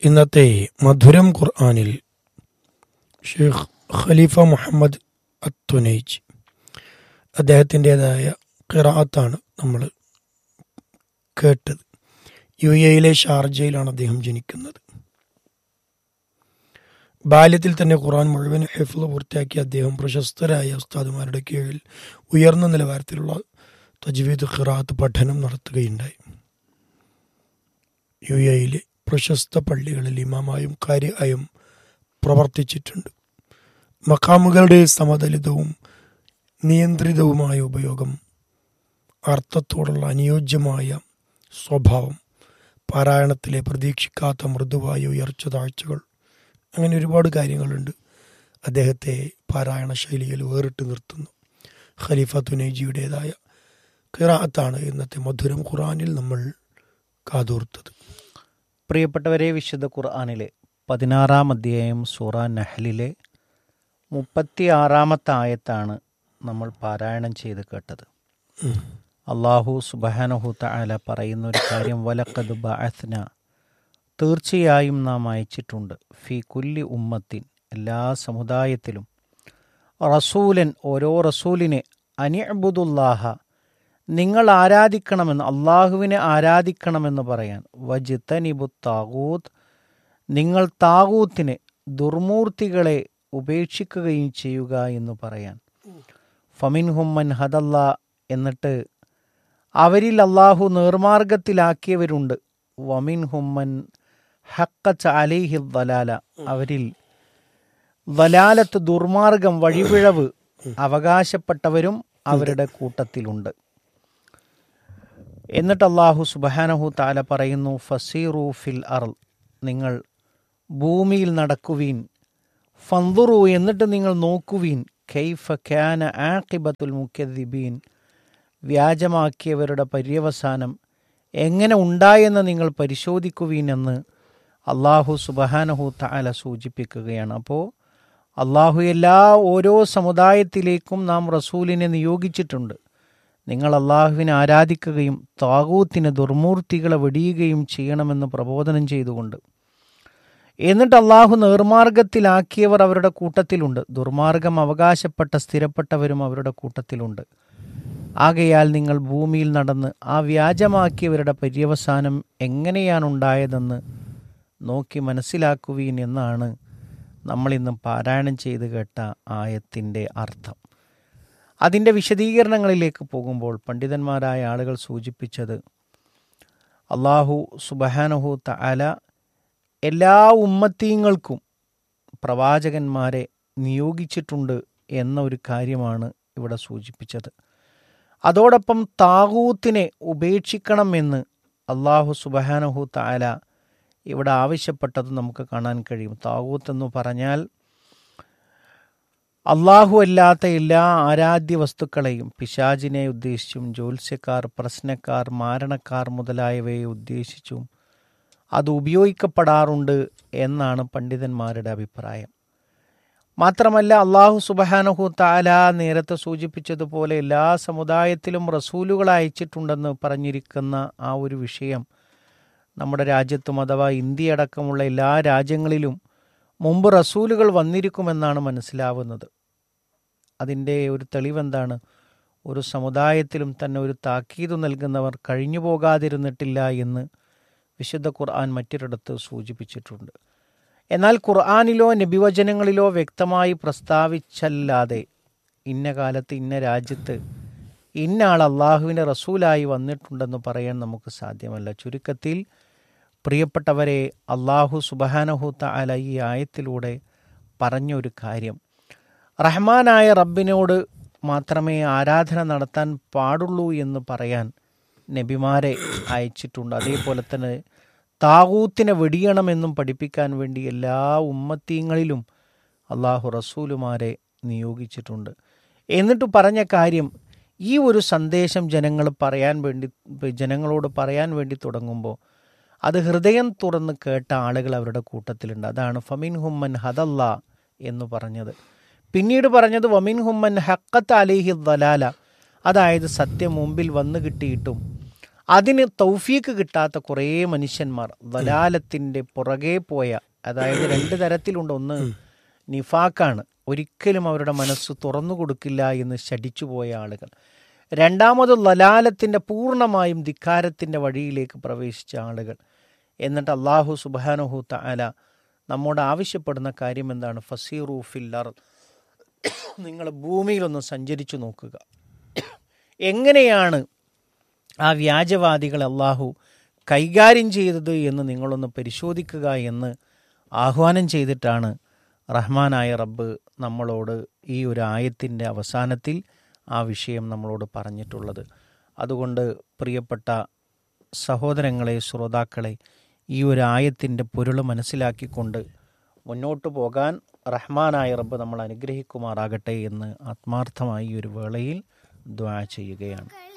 ഇന്നത്തെ മധുരം ഖുർആാനിൽ ഷെയ്ഖ് ഖലീഫ മുഹമ്മദ് അത്തുനൈജ് അദ്ദേഹത്തിൻ്റെതായ ഖിറാത്താണ് നമ്മൾ കേട്ടത് യു എയിലെ ഷാർജയിലാണ് അദ്ദേഹം ജനിക്കുന്നത് ബാല്യത്തിൽ തന്നെ ഖുർആൻ മുഴുവൻ ഹിഫ്ല് പൂർത്തിയാക്കിയ അദ്ദേഹം പ്രശസ്തരായ ഉസ്താദുമാരുടെ കീഴിൽ ഉയർന്ന നിലവാരത്തിലുള്ള തജ്വീദ് ഖിറാത്ത് പഠനം നടത്തുകയുണ്ടായി യു എയിലെ പ്രശസ്ത പള്ളികളിൽ ഇമാമായും കാര്യായും പ്രവർത്തിച്ചിട്ടുണ്ട് മക്കാമുകളുടെ സമതലിതവും നിയന്ത്രിതവുമായ ഉപയോഗം അർത്ഥത്തോടുള്ള അനുയോജ്യമായ സ്വഭാവം പാരായണത്തിലെ പ്രതീക്ഷിക്കാത്ത മൃദുവായ ഉയർച്ച താഴ്ചകൾ അങ്ങനെ ഒരുപാട് കാര്യങ്ങളുണ്ട് അദ്ദേഹത്തെ പാരായണ ശൈലിയിൽ വേറിട്ട് നിർത്തുന്നു ഖലീഫ തുനൈജിയുടേതായ ഖിറാത്താണ് ഇന്നത്തെ മധുരം ഖുറാനിൽ നമ്മൾ കാതോർത്തത് പ്രിയപ്പെട്ടവരെ വിശുദ്ധ ഖുർആാനിലെ പതിനാറാം അധ്യായം സൂറ നഹലിലെ മുപ്പത്തി ആറാമത്തെ ആയത്താണ് നമ്മൾ പാരായണം ചെയ്ത് കേട്ടത് ഉം. അള്ളാഹു സുബഹാനഹു തആല പറയുന്ന ഒരു കാര്യം വലക്കത് ബഅസ്ന തീർച്ചയായും നാം അയച്ചിട്ടുണ്ട് ഫി കുല്ലി ഉമ്മത്തിൻ എല്ലാ സമുദായത്തിലും റസൂലൻ ഓരോ റസൂലിനെ അനിഅബുദുല്ലാഹ നിങ്ങൾ ആരാധിക്കണമെന്ന് അള്ളാഹുവിനെ ആരാധിക്കണമെന്ന് പറയാൻ വജിത്തനിബു താകൂത്ത് നിങ്ങൾ താകൂത്തിനെ ദുർമൂർത്തികളെ ഉപേക്ഷിക്കുകയും ചെയ്യുക എന്ന് പറയാൻ ഫമിൻ ഹുമ്മൻ ഹദല്ല എന്നിട്ട് അവരിൽ അള്ളാഹു നേർമാർഗത്തിലാക്കിയവരുണ്ട് വമിൻ ഹുമ്മൻ ഹക്കച്ച അലൈഹി ദലാല അവരിൽ വലാലത്ത് ദുർമാർഗം വഴിപിഴവ് അവകാശപ്പെട്ടവരും അവരുടെ കൂട്ടത്തിലുണ്ട് എന്നിട്ട് അള്ളാഹു സുബഹാനഹു താല പറയുന്നു ഫസീറു ഫിൽ അർ നിങ്ങൾ ഭൂമിയിൽ നടക്കുവീൻ ഫന്തുറു എന്നിട്ട് നിങ്ങൾ നോക്കുവീൻ കൈഫ ഖ്യാന ആഖിബത്തുൽ മുഖ്യദിബീൻ വ്യാജമാക്കിയവരുടെ പര്യവസാനം എങ്ങനെ ഉണ്ടായെന്ന് നിങ്ങൾ പരിശോധിക്കുവീൻ എന്ന് അള്ളാഹു സുബഹാനഹു താല സൂചിപ്പിക്കുകയാണ് അപ്പോൾ അള്ളാഹു എല്ലാ ഓരോ സമുദായത്തിലേക്കും നാം റസൂലിനെ നിയോഗിച്ചിട്ടുണ്ട് നിങ്ങൾ അള്ളാഹുവിനെ ആരാധിക്കുകയും താകൂത്തിന് ദുർമൂർത്തികളെ വെടിയുകയും ചെയ്യണമെന്ന് പ്രബോധനം ചെയ്തുകൊണ്ട് എന്നിട്ട് അള്ളാഹു നേർമാർഗത്തിലാക്കിയവർ അവരുടെ കൂട്ടത്തിലുണ്ട് ദുർമാർഗം അവകാശപ്പെട്ട സ്ഥിരപ്പെട്ടവരും അവരുടെ കൂട്ടത്തിലുണ്ട് ആകയാൽ നിങ്ങൾ ഭൂമിയിൽ നടന്ന് ആ വ്യാജമാക്കിയവരുടെ പര്യവസാനം എങ്ങനെയാണ് ഉണ്ടായതെന്ന് നോക്കി മനസ്സിലാക്കുവീൻ എന്നാണ് നമ്മളിന്ന് പാരായണം ചെയ്ത് കേട്ട ആയത്തിൻ്റെ അർത്ഥം അതിൻ്റെ വിശദീകരണങ്ങളിലേക്ക് പോകുമ്പോൾ പണ്ഡിതന്മാരായ ആളുകൾ സൂചിപ്പിച്ചത് അള്ളാഹു സുബഹാനഹു തഅല എല്ലാ ഉമ്മത്തീങ്ങൾക്കും പ്രവാചകന്മാരെ നിയോഗിച്ചിട്ടുണ്ട് എന്ന ഒരു കാര്യമാണ് ഇവിടെ സൂചിപ്പിച്ചത് അതോടൊപ്പം താകൂത്തിനെ ഉപേക്ഷിക്കണമെന്ന് അള്ളാഹു സുബഹാനഹു തആല ഇവിടെ ആവശ്യപ്പെട്ടത് നമുക്ക് കാണാൻ കഴിയും താകൂത്ത് എന്ന് പറഞ്ഞാൽ അള്ളാഹു അല്ലാത്ത എല്ലാ ആരാധ്യ വസ്തുക്കളെയും പിശാചിനെ ഉദ്ദേശിച്ചും ജ്യോത്സ്യക്കാർ പ്രശ്നക്കാർ മാരണക്കാർ മുതലായവയെ ഉദ്ദേശിച്ചും അത് ഉപയോഗിക്കപ്പെടാറുണ്ട് എന്നാണ് പണ്ഡിതന്മാരുടെ അഭിപ്രായം മാത്രമല്ല അള്ളാഹു സുബഹാനഹു താല നേരത്തെ സൂചിപ്പിച്ചതുപോലെ എല്ലാ സമുദായത്തിലും റസൂലുകൾ അയച്ചിട്ടുണ്ടെന്ന് പറഞ്ഞിരിക്കുന്ന ആ ഒരു വിഷയം നമ്മുടെ രാജ്യത്തും അഥവാ ഇന്ത്യ അടക്കമുള്ള എല്ലാ രാജ്യങ്ങളിലും മുമ്പ് റസൂലുകൾ വന്നിരിക്കുമെന്നാണ് മനസ്സിലാവുന്നത് അതിൻ്റെ ഒരു തെളിവെന്താണ് ഒരു സമുദായത്തിലും തന്നെ ഒരു താക്കീത് നൽകുന്നവർ കഴിഞ്ഞു പോകാതിരുന്നിട്ടില്ല എന്ന് വിശുദ്ധ ഖുർആൻ മറ്റൊരിടത്ത് സൂചിപ്പിച്ചിട്ടുണ്ട് എന്നാൽ ഖുർആാനിലോ നബിവചനങ്ങളിലോ വ്യക്തമായി പ്രസ്താവിച്ചല്ലാതെ ഇന്ന കാലത്ത് ഇന്ന രാജ്യത്ത് ഇന്ന ആൾ അള്ളാഹുവിൻ്റെ റസൂലായി വന്നിട്ടുണ്ടെന്ന് പറയാൻ നമുക്ക് സാധ്യമല്ല ചുരുക്കത്തിൽ പ്രിയപ്പെട്ടവരെ അള്ളാഹു സുബഹാനഹു തആല ഈ ആയത്തിലൂടെ പറഞ്ഞ ഒരു കാര്യം റഹ്മാനായ റബ്ബിനോട് മാത്രമേ ആരാധന നടത്താൻ പാടുള്ളൂ എന്ന് പറയാൻ നബിമാരെ അയച്ചിട്ടുണ്ട് അതേപോലെ തന്നെ താകൂത്തിനെ വെടിയണമെന്നും പഠിപ്പിക്കാൻ വേണ്ടി എല്ലാ ഉമ്മത്തീങ്ങളിലും അള്ളാഹു റസൂലുമാരെ നിയോഗിച്ചിട്ടുണ്ട് എന്നിട്ട് പറഞ്ഞ കാര്യം ഈ ഒരു സന്ദേശം ജനങ്ങൾ പറയാൻ വേണ്ടി ജനങ്ങളോട് പറയാൻ വേണ്ടി തുടങ്ങുമ്പോൾ അത് ഹൃദയം തുറന്ന് കേട്ട ആളുകൾ അവരുടെ കൂട്ടത്തിലുണ്ട് അതാണ് ഫമിൻ ഹുമ്മൻ ഹദല്ല എന്ന് പറഞ്ഞത് പിന്നീട് പറഞ്ഞത് വമിൻ ഹുമ്മൻ ഹക്കത്ത് അലിഹി ദലാല അതായത് സത്യം മുമ്പിൽ വന്നു കിട്ടിയിട്ടും അതിന് തൗഫീക്ക് കിട്ടാത്ത കുറേ മനുഷ്യന്മാർ ദലാലത്തിൻ്റെ പുറകെ പോയ അതായത് രണ്ട് തരത്തിലുണ്ട് ഒന്ന് നിഫാക്കാണ് ഒരിക്കലും അവരുടെ മനസ്സ് തുറന്നു കൊടുക്കില്ല എന്ന് ശടിച്ചു പോയ ആളുകൾ രണ്ടാമത് ലലാലത്തിൻ്റെ പൂർണ്ണമായും ധിക്കാരത്തിൻ്റെ വഴിയിലേക്ക് പ്രവേശിച്ച ആളുകൾ എന്നിട്ട് അള്ളാഹു സുബാനുഹു തആല നമ്മോട് ആവശ്യപ്പെടുന്ന കാര്യം എന്താണ് ഫസീറു ഫില്ലർ നിങ്ങൾ ഭൂമിയിലൊന്ന് സഞ്ചരിച്ചു നോക്കുക എങ്ങനെയാണ് ആ വ്യാജവാദികൾ അള്ളാഹു കൈകാര്യം ചെയ്തത് എന്ന് നിങ്ങളൊന്ന് പരിശോധിക്കുക എന്ന് ആഹ്വാനം ചെയ്തിട്ടാണ് റഹ്മാനായ റബ്ബ് നമ്മളോട് ഈ ഒരു ആയത്തിൻ്റെ അവസാനത്തിൽ ആ വിഷയം നമ്മളോട് പറഞ്ഞിട്ടുള്ളത് അതുകൊണ്ട് പ്രിയപ്പെട്ട സഹോദരങ്ങളെ ശ്രോതാക്കളെ ഈ ഒരു ആയത്തിൻ്റെ പൊരുൾ മനസ്സിലാക്കിക്കൊണ്ട് മുന്നോട്ട് പോകാൻ റഹ്മാനായ റബ്ബ് നമ്മൾ അനുഗ്രഹിക്കുമാറാകട്ടെ എന്ന് ആത്മാർത്ഥമായി ഈ ഒരു വേളയിൽ ദ്വാ ചെയ്യുകയാണ്